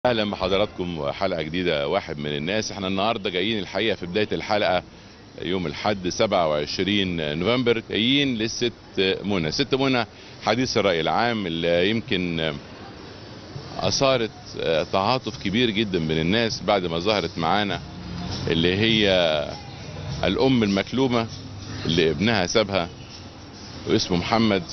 اهلا بحضراتكم وحلقه جديده واحد من الناس احنا النهارده جايين الحقيقه في بدايه الحلقه يوم الاحد 27 نوفمبر جايين للست منى ست منى حديث الراي العام اللي يمكن اثارت تعاطف كبير جدا من الناس بعد ما ظهرت معانا اللي هي الام المكلومه اللي ابنها سابها واسمه محمد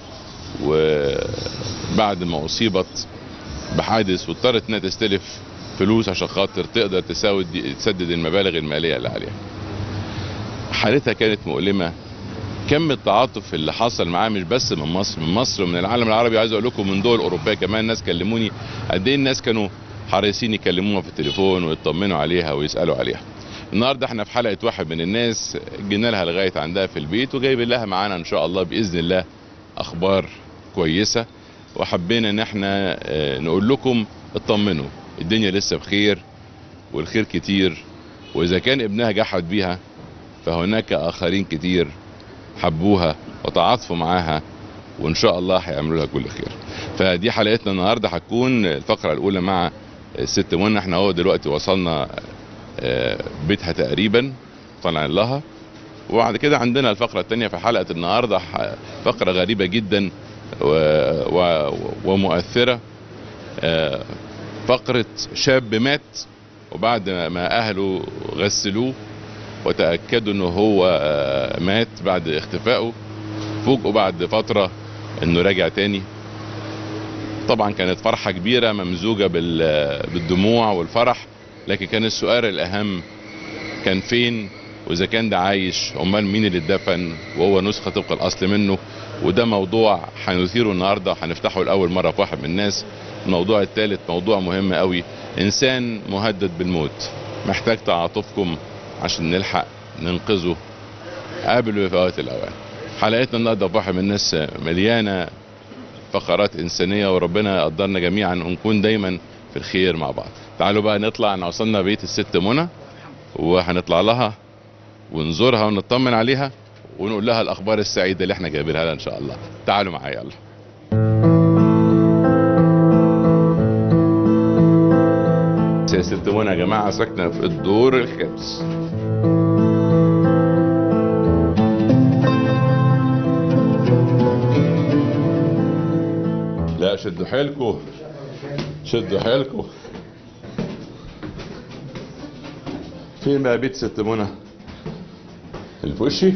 وبعد ما اصيبت بحادث واضطرت انها تستلف فلوس عشان خاطر تقدر تساوي تسدد المبالغ الماليه اللي عليها. حالتها كانت مؤلمه كم التعاطف اللي حصل معاها مش بس من مصر من مصر ومن العالم العربي عايز اقول لكم من دول اوروبيه كمان ناس كلموني قد ايه الناس كانوا حريصين يكلموها في التليفون ويطمنوا عليها ويسالوا عليها. النهارده احنا في حلقه واحد من الناس جينا لها لغايه عندها في البيت وجايبين لها معانا ان شاء الله باذن الله اخبار كويسه وحبينا ان احنا نقول لكم اطمنوا الدنيا لسه بخير والخير كتير واذا كان ابنها جحد بيها فهناك اخرين كتير حبوها وتعاطفوا معاها وان شاء الله هيعملوا لها كل خير فدي حلقتنا النهارده هتكون الفقره الاولى مع الست منى احنا هو دلوقتي وصلنا بيتها تقريبا طالعين لها وبعد كده عندنا الفقره الثانيه في حلقه النهارده فقره غريبه جدا و... و... ومؤثرة فقرة شاب مات وبعد ما أهله غسلوه وتأكدوا أنه هو مات بعد اختفائه فوجئوا بعد فترة أنه راجع تاني طبعا كانت فرحة كبيرة ممزوجة بال... بالدموع والفرح لكن كان السؤال الأهم كان فين وإذا كان ده عايش أمال مين اللي اتدفن وهو نسخة طبق الأصل منه وده موضوع هنثيره النهارده وهنفتحه لاول مره في واحد من الناس الموضوع الثالث موضوع مهم قوي انسان مهدد بالموت محتاج تعاطفكم عشان نلحق ننقذه قبل فوات الاوان حلقتنا النهارده في واحد من الناس مليانه فقرات انسانيه وربنا يقدرنا جميعا ونكون دايما في الخير مع بعض تعالوا بقى نطلع احنا وصلنا بيت الست منى وهنطلع لها ونزورها ونطمن عليها ونقول لها الاخبار السعيده اللي احنا جايبينها لها ان شاء الله تعالوا معايا يلا يا ست منى يا جماعه ساكنه في الدور الخامس لا شدوا حيلكم شدوا حيلكم فين بقى بيت ست منى اللي في وشي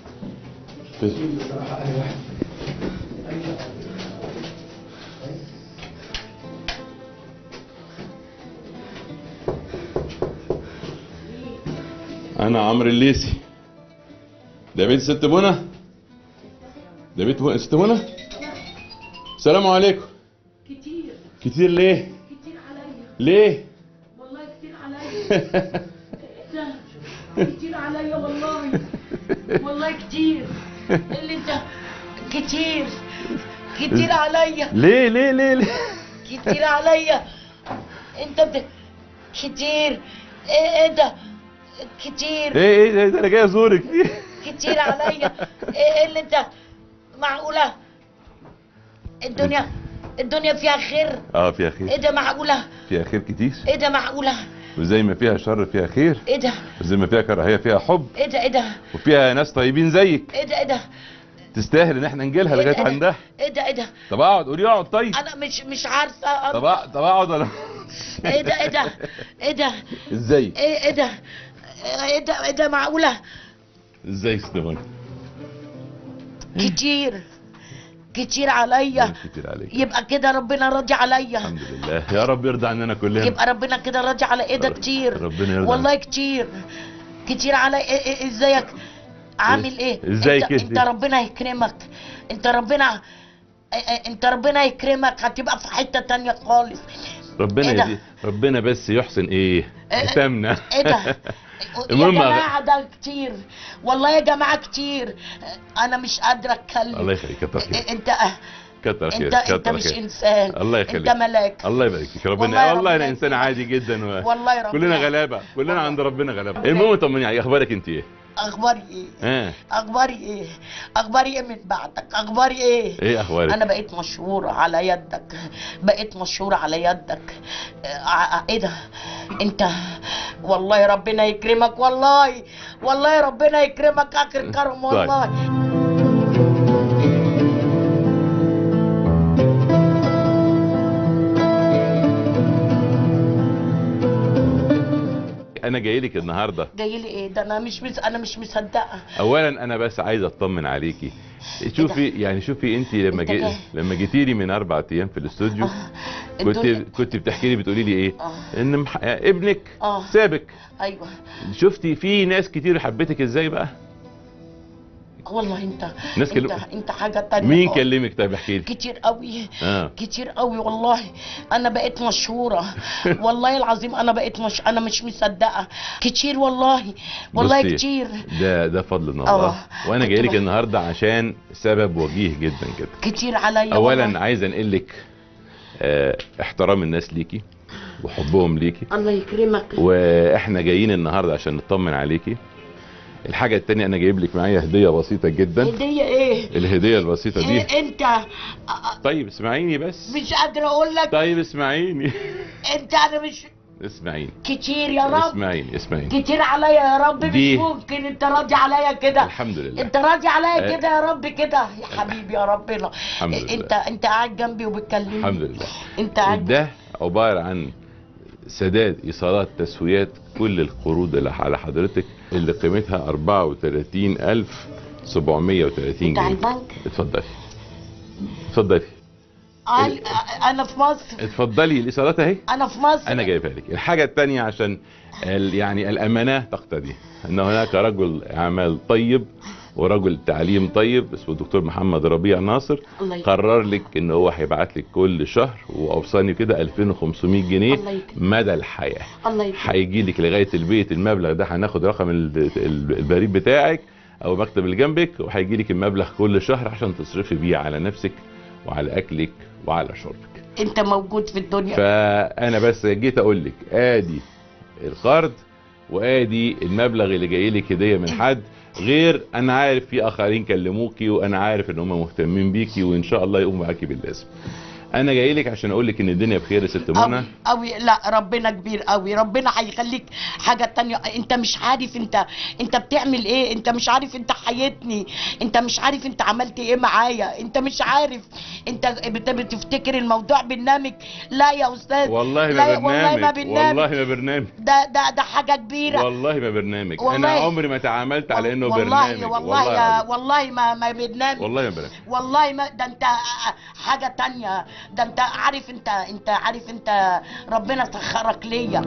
انا عمرو الليسي ده بيت ست منى ده بيت ست منى السلام عليكم كتير كتير ليه كتير عليا ليه والله كتير عليا ده كتير عليا والله والله كتير اللي انت كتير كتير عليا ليه ليه ليه ليه كتير عليا انت بت... كتير ايه ايه ده كتير ايه ايه ده انا جاي ازورك كتير عليا ايه ايه اللي انت معقولة الدنيا الدنيا فيها خير اه فيها ايه خير ده معقولة فيها خير كتير ايه ده معقولة وزي ما فيها شر فيها خير ايه ده وزي ما فيها كراهيه فيها حب ايه ده ايه ده وفيها ناس طيبين زيك ايه ده ايه ده تستاهل ان احنا نجيلها إيه ده؟ لغايه عندها ايه ده ايه ده طب اقعد قولي اقعد طيب انا مش مش عارفه أ- طب أقعد- طب اقعد ولا ايه ده ايه ده ايه ده ازاي ايه ايه ده ايه ده ايه ده معقوله ازاي استمر كتير كتير عليا كتير عليك يبقى كده ربنا راضي عليا الحمد لله يا رب يرضى عننا كلنا يبقى ربنا كده راضي على ايه ده كتير ربنا يرضى والله كتير كتير علي إيه إيه ازيك عامل ايه إزاي انت, كده؟ انت ربنا يكرمك انت ربنا إيه إيه انت ربنا يكرمك هتبقى في حته تانية خالص ربنا إيه ده؟ يدي ربنا بس يحسن ايه إيه- ختامنا ايه ده يا المهم جماعه ده كتير والله يا جماعه كتير انا مش قادره اتكلم الله يخليك كتر خيرك انت كتر خير انت انت كتر مش خير انسان الله يخليك انت ملاك الله يبارك فيك والله ربنا يا والله انا ربنا انسان يكرمك. عادي جدا و... والله ربنا كلنا غلابه كلنا والله. عند ربنا غلابه المهم طمني عليك اخبارك انت ايه اخباري ايه اه اخباري ايه اخباري ايه من بعدك اخباري ايه ايه اخبارك انا بقيت مشهورة على يدك بقيت مشهورة على يدك آه، ايه ده انت والله ربنا يكرمك والله والله ربنا يكرمك اخر كرم طيب. والله انا جاي لك النهارده جاي لي ايه ده انا مش مس... انا مش مصدقه اولا انا بس عايز اطمن عليكي شوفي يعني شوفي انت لما أنت جي جاي. لما جيتي لي من اربع ايام في الاستوديو كنت الدنيا- كنت بتحكي لي بتقولي لي ايه آه. ان مح... ابنك آه. سابك ايوه شفتي في ناس كتير حبتك ازاي بقى والله انت ناس انت كلم- انت حاجه تانية مين خالص. كلمك طيب احكي لي كتير قوي اه كتير قوي والله انا بقيت مشهوره والله العظيم انا بقيت مش انا مش مصدقه كتير والله والله بصي، كتير ده ده فضل من الله آه. وانا جاي كنت لك بح- النهارده عشان سبب وجيه جدا كده كتير عليا اولا والله. عايز انقل لك آه احترام الناس ليكي وحبهم ليكي الله يكرمك واحنا جايين النهارده عشان نطمن عليكي الحاجه التانية انا جايب لك معايا هديه بسيطه جدا هديه ايه الهديه البسيطه دي إيه انت آه، آه، طيب اسمعيني بس مش قادره اقول لك طيب اسمعيني انت انا مش اسمعيني كتير يا رب اسمعيني اسمعيني كتير عليا يا رب دي- مش ممكن انت راضي عليا كده الحمد لله انت راضي عليا آه. كده يا رب كده يا حبيبي يا ربنا الحمد لله. انت انت قاعد جنبي وبتكلمني الحمد لله انت قاعد ده عباره عن سداد ايصالات تسويات كل القروض اللي على حضرتك اللي قيمتها 34730 انت على جنيه البنك اتفضلي اتفضلي قال- انا في مصر اتفضلي الايصالات اهي انا في مصر انا جايبها لك الحاجه الثانيه عشان ال- يعني الامانه تقتضي ان هناك رجل اعمال طيب ورجل تعليم طيب اسمه الدكتور محمد ربيع ناصر الله يكرمك. قرر لك ان هو هيبعت لك كل شهر واوصاني كده 2500 جنيه الله يكرمك. مدى الحياه الله يكرمك هيجي لك لغايه البيت المبلغ ده هناخد رقم ال- ال- البريد بتاعك او المكتب اللي جنبك وهيجي لك المبلغ كل شهر عشان تصرفي بيه على نفسك وعلى اكلك وعلى شربك انت موجود في الدنيا فانا بس جيت اقول لك ادي القرض وادي المبلغ اللي جاي لك هديه من حد غير انا عارف في اخرين كلموكي وانا عارف ان هم مهتمين بيكي وان شاء الله يقوموا معاكي باللازم انا جاي لك عشان اقول لك ان الدنيا بخير يا ست منى قوي قوي لا ربنا كبير قوي ربنا هيخليك حاجه تانية انت مش عارف انت انت بتعمل ايه انت مش عارف انت حياتني انت مش عارف انت عملت ايه معايا انت مش عارف انت بت- بتفتكر الموضوع برنامج لا يا استاذ والله لا ما يا- والله ما برنامج برنامج والله ما برنامج ده ده ده حاجه كبيره والله ما برنامج انا والله. عمري ما تعاملت على انه والله برنامج والله يا العظيم. والله ما ما برنامج والله ما برنامج والله ما ده انت حاجة تانية ده انت عارف انت انت عارف انت ربنا سخرك ليا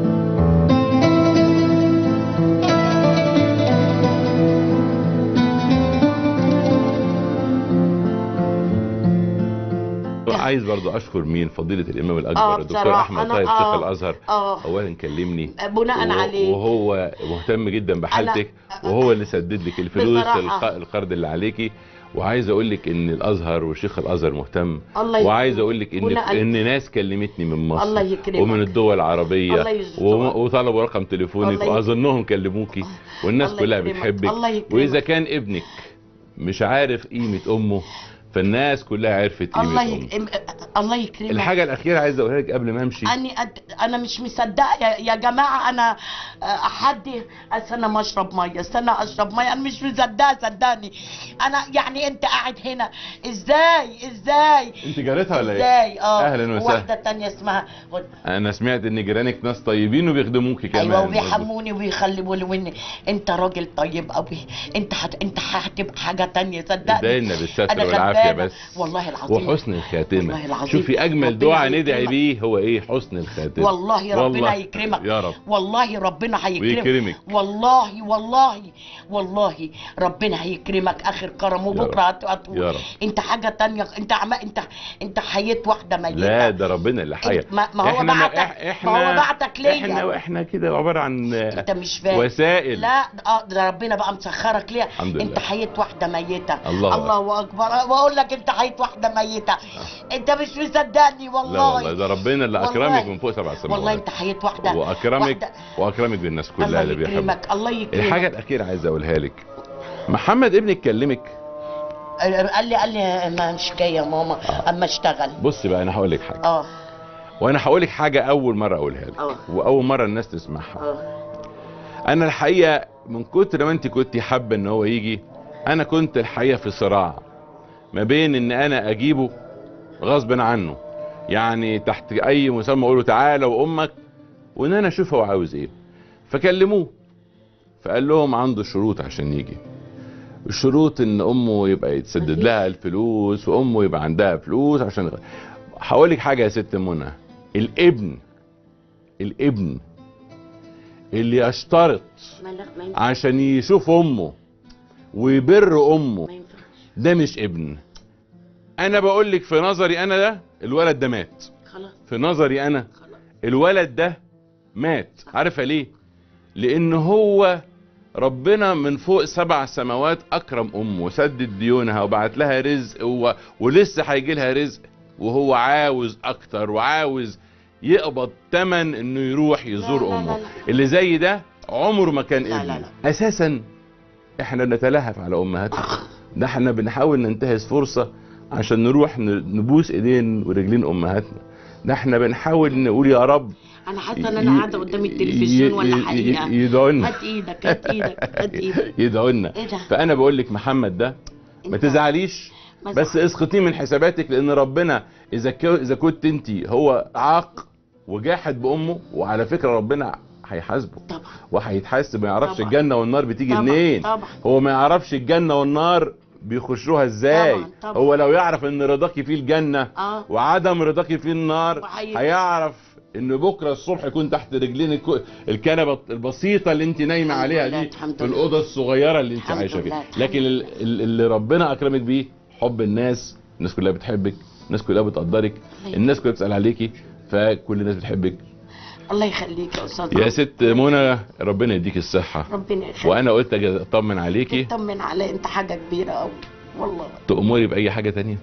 عايز برضو اشكر مين فضيله الامام اه الاكبر الدكتور بصراحة احمد أنا- طيب آه. شيخ الازهر اه اولا كلمني بناء و- عليه وهو مهتم جدا بحالتك أنا- وهو اللي سدد لك الفلوس بصراحة. الق- القرض اللي عليكي وعايز اقول لك ان الازهر وشيخ الازهر مهتم الله يكرمك. وعايز اقول لك ان بناء- ان ناس كلمتني من مصر الله يكرمك. ومن الدول العربيه الله يستر. و- وطلبوا رقم تليفونك الله يك- واظنهم كلموكي والناس الله كلها يكرمك. بتحبك الله يكرمك. واذا كان ابنك مش عارف قيمه امه فالناس كلها عرفت قيمه الله امه يك... الله يكرمك الحاجه الاخيره عايز اقولها لك قبل ما امشي أني أد... أنا مش مصدقة يا... يا جماعة أنا آه، حد استنى ما أشرب مية استنى أشرب مية أنا مش مصدقة صدقني أنا يعني أنت قاعد هنا إزاي إزاي انت جارتها ولا ايه إزاي أه أهلاً وسهلاً. واحدة تانية اسمها انا سمعت ان جيرانك ناس طيبين وبيخدموكي كمان ايوه وبيحموني وبيخلوا لي مني انت راجل طيب قوي انت هت... انت هتبقى حاجه تانية صدقني ادعينا بالستر أنا والعافيه غلبانة. بس والله العظيم وحسن الخاتمه والله العظيم. شوفي اجمل ربنا دعاء ندعي يكرمك. بيه هو ايه حسن الخاتمه والله ربنا والله. يكرمك يا رب والله ربنا هيكرمك ويكرمك. والله والله والله ربنا هيكرمك اخر كرم يا وبكره رب. هت- هتقول يا رب. انت حاجه تانية انت عم... انت انت حييت واحده ميته لا ده ربنا اللي حي انت- ما- ما هو بعتك- ما هو بعتك ليا. احنا احنا كده عباره عن انت مش فاهم وسائل لا اه ده ربنا بقى مسخرك ليه الحمد لله. انت حييت واحده ميته الله الله اكبر واقول لك انت حييت واحده ميته انت مش مصدقني والله لا والله ده ربنا اللي والله. اكرمك من فوق سبع سماوات والله انت حييت واحده واكرمك واحدة- واكرمك بالناس الله كلها اللي بيحبك يكرمك الله يكرمك الحاجه الاخيره عايز اقولها لك محمد ابنك كلمك قال لي قال لي ما مش جايه يا ماما اما اشتغل بص بقى انا هقول لك حاجه اه وانا هقول لك حاجه اول مره اقولها لك اه. واول مره الناس تسمعها اه انا الحقيقه من كتر ما انت كنت حابه ان هو يجي انا كنت الحقيقه في صراع ما بين ان انا اجيبه غصب عنه يعني تحت اي مسمى اقول له تعالى وامك وان انا اشوف هو عاوز ايه فكلموه فقال لهم عنده شروط عشان يجي الشروط ان امه يبقى يتسدد لها الفلوس وامه يبقى عندها فلوس عشان هقول لك حاجه يا ست منى الابن الابن اللي يشترط ما لا ما ينفعش عشان يشوف امه ويبر امه ما ينفعش ده مش ابن انا بقول لك في نظري انا ده الولد ده مات خلاص في نظري انا خلاص الولد ده مات عارفه ليه لان هو ربنا من فوق سبع سماوات اكرم امه وسدد ديونها وبعت لها رزق و... ولسه هيجي لها رزق وهو عاوز اكتر وعاوز يقبض تمن انه يروح يزور لا، لا، امه لا، لا. اللي زي ده عمره ما كان لا، ابن لا، لا. اساسا احنا بنتلهف على امهاتنا ده احنا بنحاول ننتهز فرصه عشان نروح ن- نبوس ايدين ورجلين امهاتنا ده احنا بنحاول نقول يا رب انا حاسه ان انا قاعده قدام التلفزيون ولا حقيقه يدعوا لنا هات ايدك هات ايدك هات ايدك يدعوا لنا ايه ده فانا بقول لك محمد ده ما أنت- تزعليش ما بس زعل. اسقطيه من حساباتك لان ربنا اذا كو اذا كنت انت هو عاق وجاحد بامه وعلى فكره ربنا هيحاسبه طبعا وهيتحاسب ما يعرفش طبعا. الجنه والنار بتيجي طبعا منين طبعا هو ما يعرفش الجنه والنار بيخشوها ازاي طبعا، طبعا. هو لو يعرف ان رضاكي فيه الجنه اه وعدم رضاكي فيه النار وهي- هيعرف ان بكره الصبح يكون تحت رجلين الك- الكنبه البسيطه اللي انت نايمه الحمد عليها لله، دي الحمد في لله. الاوضه الصغيره اللي انت الحمد عايشه لله، فيها الحمد لكن ال- ال- اللي ربنا اكرمك بيه حب الناس الناس كلها بتحبك الناس كلها بتقدرك الله الناس كلها بتسال عليكي فكل الناس بتحبك الله يخليك يا استاذ يا عمرو. ست منى ربنا يديك الصحه ربنا يخليك وانا قلت أجي اطمن عليكي تطمن علي انت حاجه كبيره قوي والله تأمري باي حاجه تانية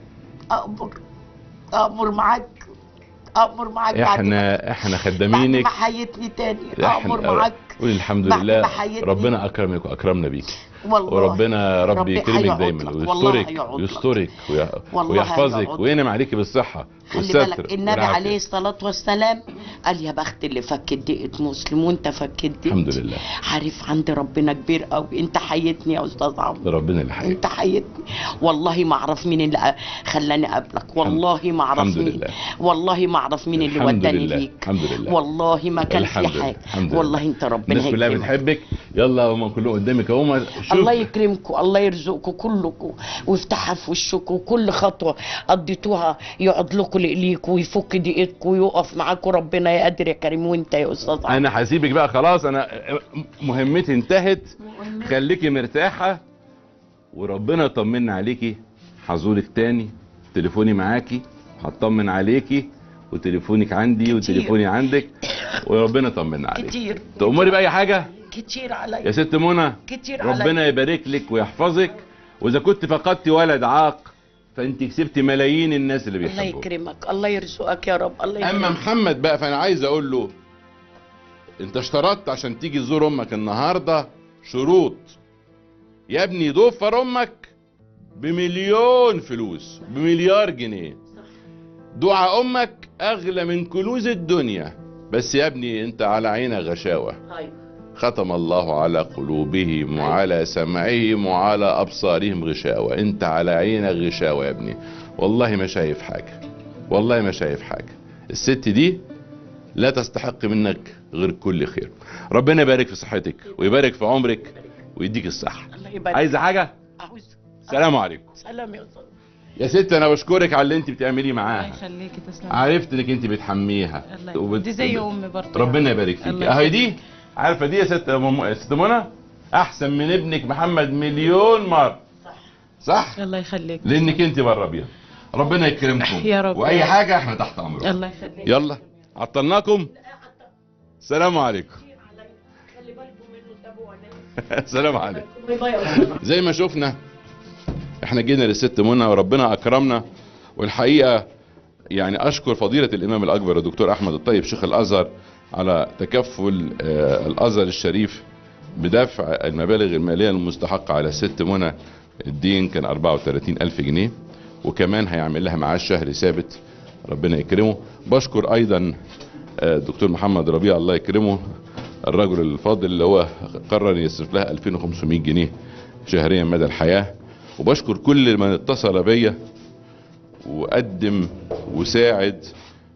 امر امر معاك امر معاك بعد ما- احنا احنا بعد خدامينك ما حيتني تاني احنا امر معاك قولي الحمد بعد لله ما حيتني. ربنا اكرمك واكرمنا بيك والله وربنا رب ربي يكرمك هيقعد دايما لك، والله ويسترك هيقعد لك. يسترك وي- والله ويحفظك هيقعد لك. وينعم عليكي بالصحه خلي والستر بالك النبي والعافية. عليه الصلاة والسلام قال يا بخت اللي فك دقة مسلم وانت فكت دقة الحمد لله عارف عند ربنا كبير قوي انت حيتني يا استاذ عمرو ده ربنا اللي حي انت حيتني والله ما اعرف مين اللي أ- خلاني اقابلك والله ما اعرف الحمد مين لله. والله ما اعرف مين اللي الحمد وداني لله. ليك الحمد لله. والله ما كان الحمد في لله. حاجه الحمد لله. والله انت ربنا الناس كلها يكرمك. بتحبك يلا هم كلهم قدامك اهو شوف الله يكرمكم الله يرزقكم كلكم ويفتحها في وشكم وكل خطوه قضيتوها يقعد لكم ليكم ويفك دقيقتكم ويقف معاكم ربنا يا قادر يا كريم وانت يا استاذ عمرو. انا هسيبك بقى خلاص انا مهمتي انتهت خليكي مرتاحه وربنا يطمنا عليكي هزورك تاني تليفوني معاكي هطمن عليكي وتليفونك عندي كتير. وتليفوني عندك وربنا يطمنا عليك كتير تأمري بأي حاجة كتير يا عليا ست منى كتير عليا ربنا يبارك لك ويحفظك واذا كنت فقدتي ولد عاق فانت كسبتي ملايين الناس اللي الله بيحبوك يكرمك الله يرزقك يا رب الله اما يكرمك محمد بقى فانا عايز اقول له انت اشترطت عشان تيجي تزور امك النهارده شروط يا ابني ضفر امك بمليون فلوس بمليار جنيه دعاء امك اغلى من كنوز الدنيا بس يا ابني انت على عينك غشاوه أيوة. ختم الله على قلوبهم وعلى سمعهم وعلى ابصارهم غشاوه انت على عينك غشاوه يا ابني والله ما شايف حاجه والله ما شايف حاجه الست دي لا تستحق منك غير كل خير ربنا يبارك في صحتك ويبارك في عمرك ويديك الصحه الله يبارك عايزه حاجه عاوز سلام عليكم سلام يا استاذ يا ست انا بشكرك على اللي انت بتعمليه الله معاها يخليكي تسلم عرفت انك انت بتحميها الله يخليك. دي زي امي برضه ربنا يبارك فيك الله اهي يخليك. دي عارفه دي يا ست مم... ست منى احسن من ابنك محمد مليون مره صح الله يخليك لانك انت بره بيها ربنا يكرمكم يا رب. واي حاجه احنا تحت امركم الله يخليك يلا عطلناكم السلام عليكم السلام عليكم زي ما شفنا احنا جينا للست منى وربنا اكرمنا والحقيقه يعني اشكر فضيله الامام الاكبر الدكتور احمد الطيب شيخ الازهر على تكفل آه، الازهر الشريف بدفع المبالغ الماليه المستحقه على الست منى الدين كان 34 الف جنيه وكمان هيعمل لها معاش شهري ثابت ربنا يكرمه بشكر ايضا آه، الدكتور محمد ربيع الله يكرمه الرجل الفاضل اللي هو قرر يصرف لها 2500 جنيه شهريا مدى الحياه وبشكر كل من اتصل بيا وقدم وساعد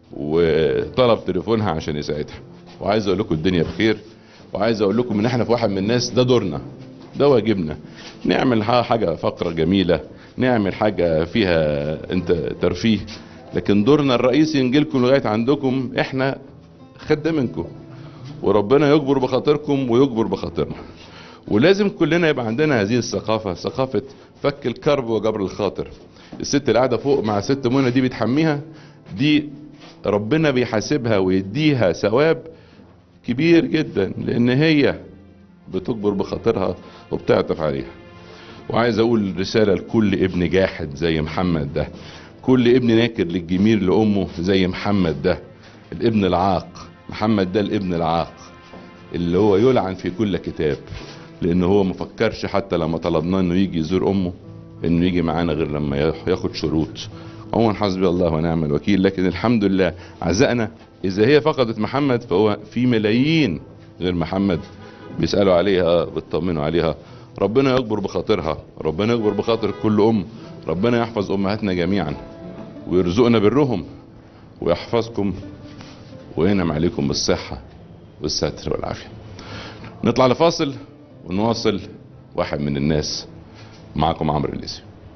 وطلب تليفونها عشان يساعدها وعايز اقول لكم الدنيا بخير وعايز اقول لكم ان احنا في واحد من الناس ده دورنا ده واجبنا نعمل ح- حاجه فقره جميله نعمل حاجه فيها انت ترفيه لكن دورنا الرئيسي نجيلكم لغايه عندكم احنا خدامينكم وربنا يجبر بخاطركم ويجبر بخاطرنا ولازم كلنا يبقى عندنا هذه الثقافة ثقافة فك الكرب وجبر الخاطر الست اللي قاعدة فوق مع ست منى دي بتحميها دي ربنا بيحاسبها ويديها ثواب كبير جدا لان هي بتجبر بخاطرها وبتعطف عليها وعايز اقول رسالة لكل ابن جاحد زي محمد ده كل ابن ناكر للجميل لامه زي محمد ده الابن العاق محمد ده الابن العاق اللي هو يلعن في كل كتاب لان هو ما فكرش حتى لما طلبناه انه يجي يزور امه انه يجي معانا غير لما ياخد شروط عموما حسبي الله ونعم الوكيل لكن الحمد لله عزقنا اذا هي فقدت محمد فهو في ملايين غير محمد بيسالوا عليها بيطمنوا عليها ربنا يجبر بخاطرها ربنا يجبر بخاطر كل ام ربنا يحفظ امهاتنا جميعا ويرزقنا برهم ويحفظكم وينعم عليكم بالصحه والستر والعافيه نطلع لفاصل ونواصل واحد من الناس معكم عمرو الليسي